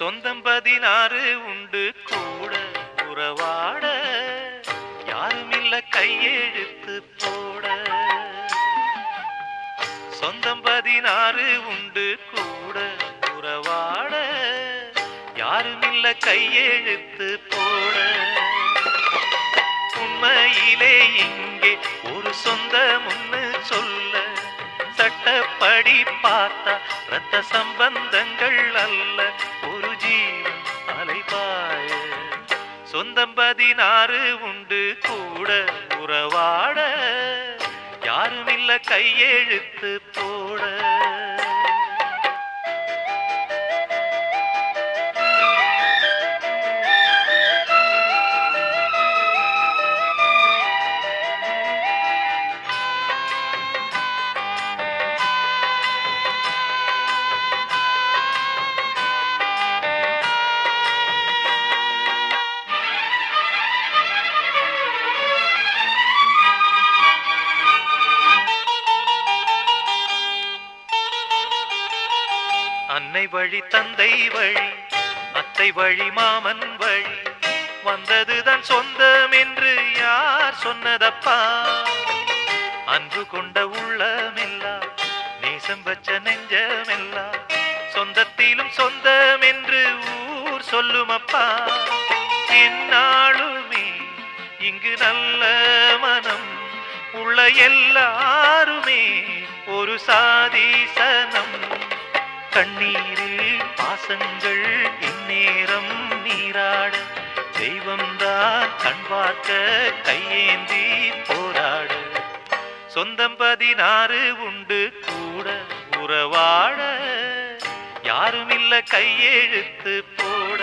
சொந்தம் பதினாறு உண்டு கூட உறவாட யாருமில்ல கையெழுத்து போட சொந்தம் பதினாறு உண்டு கூட உறவாட யாருமில்ல கையெழுத்து போட உண்மையிலே இங்கே ஒரு சொந்த முன்னு சொல்ல சட்டப்படி பார்த்தா ரத்த சம்பந்தங்கள் அல்ல ஒரு ஜீவன் அலைபாய சொந்தம் பதினாறு உண்டு கூட உறவாட யாருமில்ல கையெழுத்து போட அன்னை வழி தந்தை வழி அத்தை வழி மாமன் வழி வந்ததுதான் சொந்தம் என்று யார் சொன்னதப்பா அன்பு கொண்ட உள்ளமெல்லாம் நேசம் வச்ச நெஞ்சமெல்லாம் சொந்தத்திலும் சொந்தம் என்று ஊர் சொல்லுமப்பா என்னாலுமே இங்கு நல்ல மனம் உள்ள எல்லாருமே ஒரு சாதீசனம் கண்ணீரில் பாசங்கள் இந்நேரம் நீராட தெய்வம்தான் கண் பார்க்க கையேந்தி போராட சொந்தம் பதினாறு உண்டு கூட உறவாட யாருமில்ல கையெழுத்து போட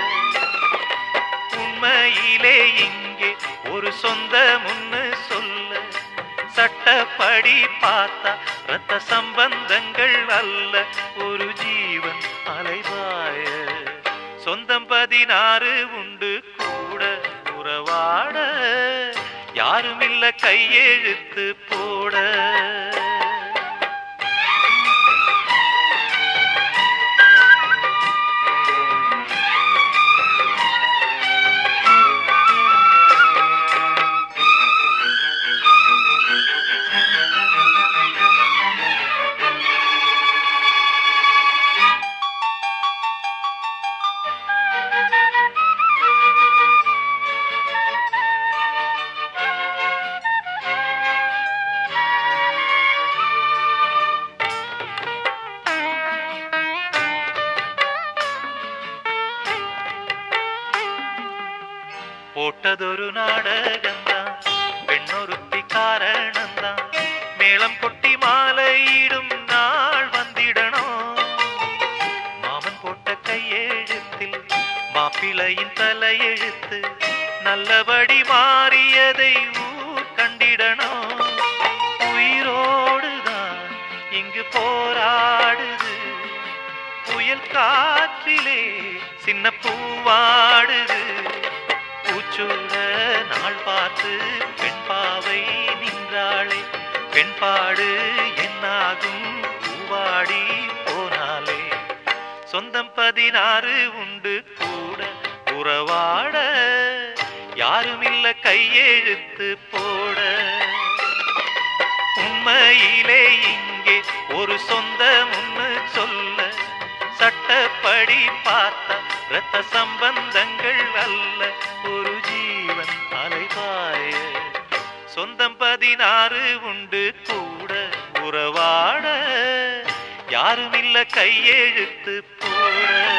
உண்மையிலே இங்கே ஒரு சொந்த முன்னு சொல்ல சட்டப்படி பார்த்தா ரத்த சம்பந்தங்கள் அல்ல ஒரு ஜீவன் அலைவாய சொந்தம் பதினாறு உண்டு கூட உறவாட யாருமில்ல கையெழுத்து போட போட்டதொரு நாடகம்தான் பெண்ணொருத்தி காரணம்தான் மேளம் கொட்டி மாலையிடும் நாள் வந்திடணும் மாமன் போட்ட கையெழுத்தில் மாப்பிள்ளையின் தலையெழுத்து நல்லபடி மாறியதை ஊர் கண்டிடணும் உயிரோடுதான் இங்கு போராடுது புயல் காற்றிலே சின்ன பூவாடுது பூச்சூட நாள் பார்த்து பெண் பாவை நின்றாளே பெண் பாடு என்னாகும் பூவாடி போனாலே சொந்தம் பதினாறு உண்டு கூட உறவாட யாருமில்ல கையெழுத்து போட உண்மையிலே இங்கே ஒரு சொந்த முன்னு சொல்ல சட்டப்படி பார்த்த ரத்த சம்பந்தங்கள் அல்ல ஒரு ஜீவன் அலைபாய சொந்தம் பதினாறு உண்டு கூட உறவாட யாருமில்ல கையெழுத்து போட